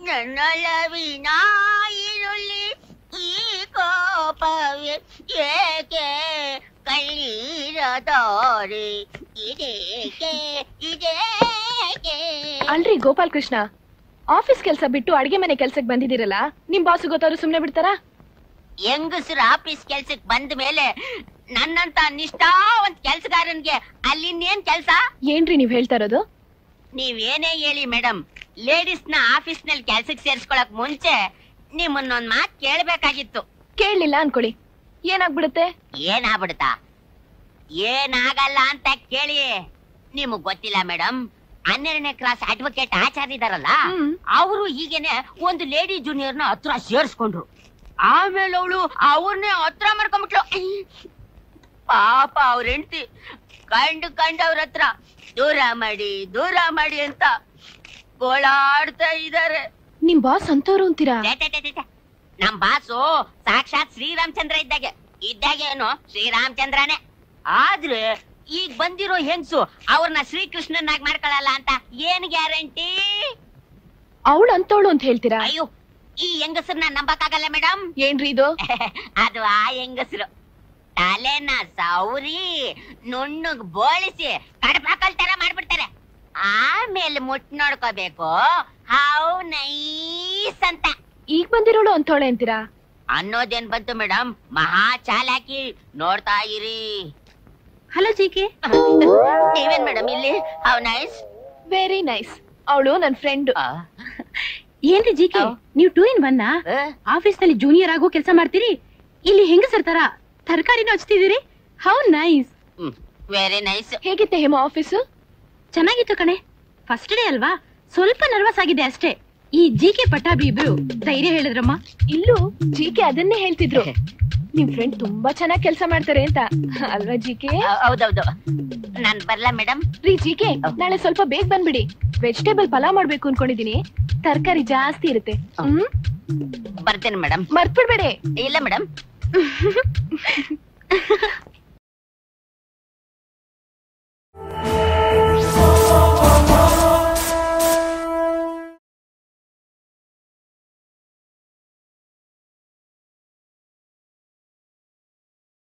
ನನ್ನೊಲವಿನ ಈರುಳ್ಳಿ ಈ ಕೋಪವೇ ಏಕೆ ಕಳ್ಳೀರದೋರೆ ಇದೇಕೆ ಇದೇಕೆ ಅಲ್ರಿ ಗೋಪಾಲ್ ಕೃಷ್ಣ ಆಫೀಸ್ ಕೆಲ್ಸ ಬಿಟ್ಟು ಅಡಿಗೆ ಮನೆ ಕೆಲ್ಸಕ್ ಬಂದಿದ್ದೀರಲ್ಲ ನಿಮ್ ಬಾಸು ಗೊತ್ತಾದ್ರು ಸುಮ್ನೆ ಬಿಡ್ತಾರಾ ಹೆಂಗಸರು ಆಫೀಸ್ ಕೆಲ್ಸಕ್ ಬಂದ ಮೇಲೆ ನನ್ನಂತ ನಿಷ್ಠಾವಂತ ಕೆಲ್ಸಗಾರನ್ಗೆ ಅಲ್ಲಿನ್ನೇನ್ ಕೆಲ್ಸ ಏನ್ರಿ ನೀವ್ ಹೇಳ್ತಾ ಇರೋದು ನೀವೇನೇ ಹೇಳಿ ಮೇಡಮ್ ಲೇಡೀಸ್ ನ ಆಫೀಸ್ ನಲ್ಲಿ ಕೆಲ್ಸಕ್ಕೆ ಸೇರ್ಸ್ಕೊಳಕ್ ಮುಂಚೆ ನಿಮ್ಮನ್ನೊಂದ್ ಮಾತ್ ಕೇಳ್ಬೇಕಾಗಿತ್ತು ಕೇಳಲಿಲ್ಲ ಅನ್ಕೊಳ್ಳಿ ಏನಾಗ್ಬಿಡುತ್ತೆ ಏನಾಗ್ಬಿಡ್ತಾ ಏನಾಗಲ್ಲ ಅಂತ ಕೇಳಿ ನಿಮಗ್ ಗೊತ್ತಿಲ್ಲ ಮೇಡಮ್ ಹನ್ನೆರಡನೇ ಕ್ಲಾಸ್ ಅಡ್ವೊಕೇಟ್ ಆಚಾರ್ಯ ಇದಾರಲ್ಲ ಹ್ಮ್. ಅವರು ಹೀಗೇನೆ ಒಂದು ಲೇಡಿ ಜೂನಿಯರ್ ನ ಹತ್ರ ಸೇರ್ಸ್ಕೊಂಡ್ರು ಆಮೇಲೆ ಅವಳು ಅವ್ರನ್ನೇ ಹತ್ರ ಮಾಡ್ಕೊಂಡ್ಬಿಟ್ಲು ಪಾಪ ಅವ್ರ ಹೆಂಡತಿ ಕಂಡು ಕಂಡು ಅವ್ರ ಹತ್ರ ದೂರ ಮಾಡಿ ದೂರ ಮಾಡಿ ಅಂತ ಗೋಳಾಡ್ತಾ ಇದಾರೆ ನಿಮ್ ಬಾಸ್ ಅಂತವ್ರು ಅಂತೀರಾ ಛೆ, ಛೆ, ಛೆ, ಛೆ, ಛೆ. ನಮ್ ಬಾಸು ಸಾಕ್ಷಾತ್ ಶ್ರೀರಾಮಚಂದ್ರ ಇದ್ದಾಗೆ ಇದ್ದಾಗೆ ಏನು ಶ್ರೀರಾಮಚಂದ್ರನೇ ಆದ್ರೆ ಈಗ ಬಂದಿರೋ ಹೆಂಗ್ಸು ಅವ್ರನ್ನ ಶ್ರೀಕೃಷ್ಣನಾಗ್ ಮಾಡ್ಕೊಳಲ್ಲ ಅಂತ ಏನ್ ಗ್ಯಾರಂಟಿ ಅವಳು ಅಂತವಳು ಅಂತ ಹೇಳ್ತೀರಾ ಅಯ್ಯೋ ಈ ಹೆಂಗಸರ್ನ ನಂಬಕ್ಕಾಗಲ್ಲ ಮೇಡಮ್ ಏನ್ರಿ ಇದು ಅದು ಆ ಹೆಂಗಸರು ತಲೆನ ಸೌರಿ ನುಣ್ಣಗ್ ಬೋಳಿಸಿ ಕಡಪಾಕಲ್ ತರ ಮಾಡ್ಬಿಡ್ತಾರೆ ಆಮೇಲೆ ಮುಟ್ ನೋಡ್ಕೋಬೇಕು ಹೌ ನೈಸ್ ಅಂತ ಈಗ ಬಂದಿರೋಳು ಅಂತವಳೆ ಅಂತೀರಾ ಅನ್ನೋದೇನ್ ಬಂತು ಮೇಡಮ್ ಮಹಾ ಚಾಲಾಕಿ ನೋಡ್ತಾ ಇರಿ ಹಲೋ ಜಿಕೆ ನೀವೇನ್ ಮೇಡಮ್ ಇಲ್ಲಿ ಹೌ ನೈಸ್ ವೆರಿ ನೈಸ್ ಅವಳು ನನ್ ಫ್ರೆಂಡ್ ಏನ್ರಿ G K. How two in ಒನ್ನ ಆಫೀಸ್ ನಲ್ಲಿ ಜೂನಿಯರ್ ಆಗೋ ಕೆಲಸ ಮಾಡ್ತೀರಿ ಇಲ್ಲಿ ಹೆಂಗಸರ್ ತರ ತರಕಾರಿನ ಹಚ್ತಿದ್ದೀರಿ ಹೌ ನೈಸ್ ವೆರಿ ನೈಸ್ ಹೇಗಿತ್ತೆ ಹೇಮ ಆಫೀಸು ಚೆನ್ನಾಗಿತ್ತು ಕಣೆ ಫಸ್ಟ್ ಡೇ ಅಲ್ವಾ ಸ್ವಲ್ಪ ನರ್ವಸ್ ಆಗಿದೆ ಅಷ್ಟೇ ಈ ಜಿಕೆ ಪಟ್ಟಾಭಿ ಇಬ್ರು ಧೈರ್ಯ ಹೇಳಿದ್ರಮ್ಮ ಇಲ್ಲೂ ಜಿಕೆ ಅದನ್ನೇ ಹೇಳ್ತಿದ್ರು ನಿಮ್ ಫ್ರೆಂಡ್ ತುಂಬಾ ಚೆನ್ನಾಗಿ ಕೆಲಸ ಮಾಡ್ತಾರೆ ಅಂತ ಅಲ್ವಾ ಜಿಕೆ ಹೌದೌದು ನಾನ್ ಬರ್ಲಾ ಮೇಡಮ್ ರೀ ಜಿಕೆ ನಾಳೆ ಸ್ವಲ್ಪ ಬೇಗ ಬಂದ್ಬಿಡಿ ವೆಜಿಟೇಬಲ್ ಪಲಾವ್ ಮಾಡ್ಬೇಕು ಅನ್ಕೊಂಡಿದೀನಿ ತರಕಾರಿ ಜಾಸ್ತಿ ಇರುತ್ತೆ ಹ್ಮ್ ಬರ್ತೇನೆ ಮೇಡಮ್ ಮರ್ತ್ಬಿಡ್ಬೇಡಿ ಇಲ್ಲ ಮೇಡಮ್